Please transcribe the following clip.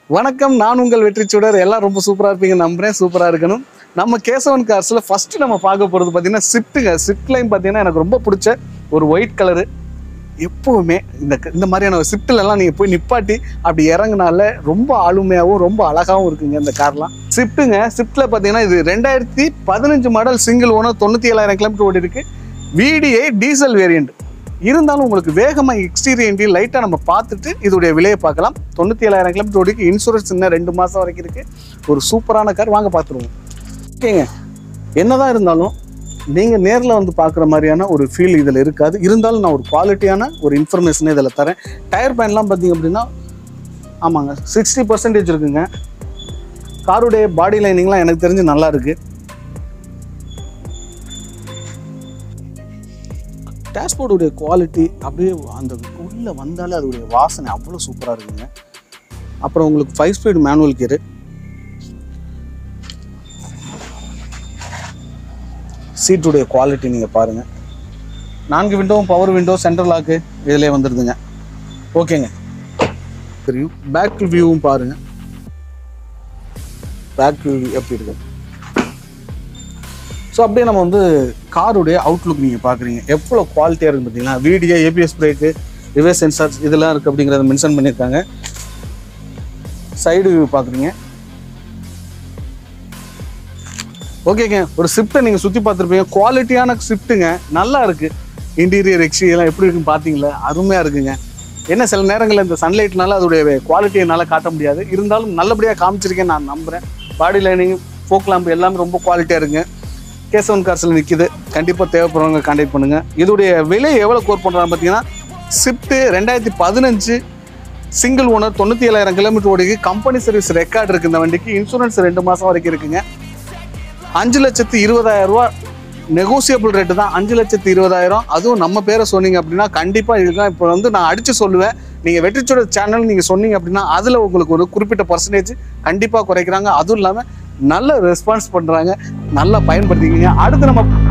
வணக்கம் நான் உங்கள் வெற்றி சுடர் எல்லாம் ரொம்ப சூப்பராக இருப்பீங்க நம்புறேன் சூப்பராக இருக்கணும் நம்ம கேசவன் கார்ஸில் ஃபர்ஸ்ட் நம்ம பார்க்க போகிறது பார்த்தீங்கன்னா ஸ்விஃப்ட்டுங்க ஸ்விஃப்ட் லைன் பார்த்தீங்கன்னா எனக்கு ரொம்ப பிடிச்ச ஒரு ஒயிட் கலரு எப்போவுமே இந்த இந்த மாதிரியான ஸ்விஃப்ட்லலாம் நீங்கள் போய் நிப்பாட்டி அப்படி இறங்குனால ரொம்ப ஆளுமையாகவும் ரொம்ப அழகாகவும் இருக்குங்க இந்த கார்லாம் ஸ்விஃப்ட்டுங்க ஸ்விஃப்ட்டில் பார்த்தீங்கன்னா இது ரெண்டாயிரத்தி பதினஞ்சு மாடல் சிங்கிள் ஓனர் தொண்ணூற்றி ஏழாயிரம் கிலோமீட்டர் ஓடி இருக்கு விடிஐ டீசல் வேரியண்ட் இருந்தாலும் உங்களுக்கு வேகமாக எக்ஸ்டீரியர் இன்டீரியர் லைட்டாக நம்ம பார்த்துட்டு இதோடைய விலையை பார்க்கலாம் தொண்ணூற்றி ஏழாயிரம் கிலோமீட்டர் ஓடிக்கு இன்சூரன்ஸ் இன்னும் ரெண்டு மாதம் வரைக்கும் இருக்குது ஒரு சூப்பரான கார் வாங்க பார்த்துருவோம் ஓகேங்க என்னதான் இருந்தாலும் நீங்கள் நேரில் வந்து பார்க்குற மாதிரியான ஒரு ஃபீல் இதில் இருக்காது இருந்தாலும் நான் ஒரு குவாலிட்டியான ஒரு இன்ஃபர்மேஷன் இதில் தரேன் டயர் பேன்லாம் பார்த்தீங்க அப்படின்னா ஆமாங்க சிக்ஸ்டி பர்சன்டேஜ் இருக்குங்க காருடைய பாடி லைனிங்லாம் எனக்கு தெரிஞ்சு நல்லா இருக்கு டேஷ்போர்டுடைய குவாலிட்டி அப்படியே அந்த உள்ளே வந்தாலே அதோடைய வாசனை அவ்வளோ சூப்பராக இருக்குங்க அப்புறம் உங்களுக்கு ஃபைவ் ஸ்பீடு மேனுவல் கியரு சீட்டுடைய குவாலிட்டி நீங்கள் பாருங்கள் நான்கு விண்டோவும் பவர் விண்டோ சென்ட்ரல் லாக்கு இதிலே வந்துடுதுங்க ஓகேங்க தெரியும் பேக் வியூவும் பாருங்கள் பேக் வியூ எப்படி இருக்கு ஸோ அப்படியே நம்ம வந்து காருடைய அவுட்லுக் நீங்கள் பார்க்குறீங்க எவ்வளோ குவாலிட்டியாக இருக்குது பார்த்தீங்களா video ABS brake reverse sensors இதெல்லாம் இருக்குது அப்படிங்கிறத மென்ஷன் பண்ணியிருக்காங்க சைடு வியூ பார்க்குறீங்க ஓகேங்க ஒரு ஸ்விஃப்ட்டை நீங்கள் சுற்றி பார்த்துருப்பீங்க குவாலிட்டியான ஸ்விஃப்ட்டுங்க நல்லா இருக்குது இன்டீரியர் எக்ஸி எல்லாம் எப்படி இருக்குன்னு பார்த்தீங்களா அருமையாக இருக்குங்க என்ன சில நேரங்களில் இந்த சன்லைட்னால அதோடைய குவாலிட்டியை என்னால் காட்ட முடியாது இருந்தாலும் நல்லபடியாக காமிச்சிருக்கேன் நான் நம்புகிறேன் பாடி லைனிங் ஃபோக் லாம்பு எல்லாமே ரொம்ப குவாலிட்டியாக இருக்குங்க கேசவன் கார்ஸில் நிற்கிது கண்டிப்பாக தேவைப்படுறவங்க கான்டாக்ட் பண்ணுங்கள் இதோடைய விலை எவ்வளோ கோர் பண்ணுறாங்க பார்த்தீங்கன்னா ஸ்விஃப்ட்டு ரெண்டாயிரத்தி பதினஞ்சு சிங்கிள் ஓனர் தொண்ணூற்றி ஏழாயிரம் கிலோமீட்டர் ஓடிக்கு கம்பெனி சர்வீஸ் ரெக்கார்டு இருக்குது இந்த வண்டிக்கு இன்சூரன்ஸ் ரெண்டு மாதம் வரைக்கும் இருக்குங்க அஞ்சு லட்சத்து இருபதாயிரம் ரூபா நெகோசியபிள் ரேட்டு தான் அஞ்சு லட்சத்து இருபதாயிரம் அதுவும் நம்ம பேரை சொன்னீங்க அப்படின்னா கண்டிப்பாக இதுதான் இப்போ வந்து நான் அடித்து சொல்லுவேன் நீங்கள் வெற்றிச்சோட சேனல் நீங்கள் சொன்னீங்க அப்படின்னா அதில் உங்களுக்கு ஒரு குறிப்பிட்ட பர்சன்டேஜ் கண்டிப்பாக குறைக்கிறாங்க அதுவும் இல்லாமல் நல்ல ரெஸ்பான்ஸ் பண்ணுறாங்க நல்லா பயன்படுத்திக்கிங்க அடுத்து நம்ம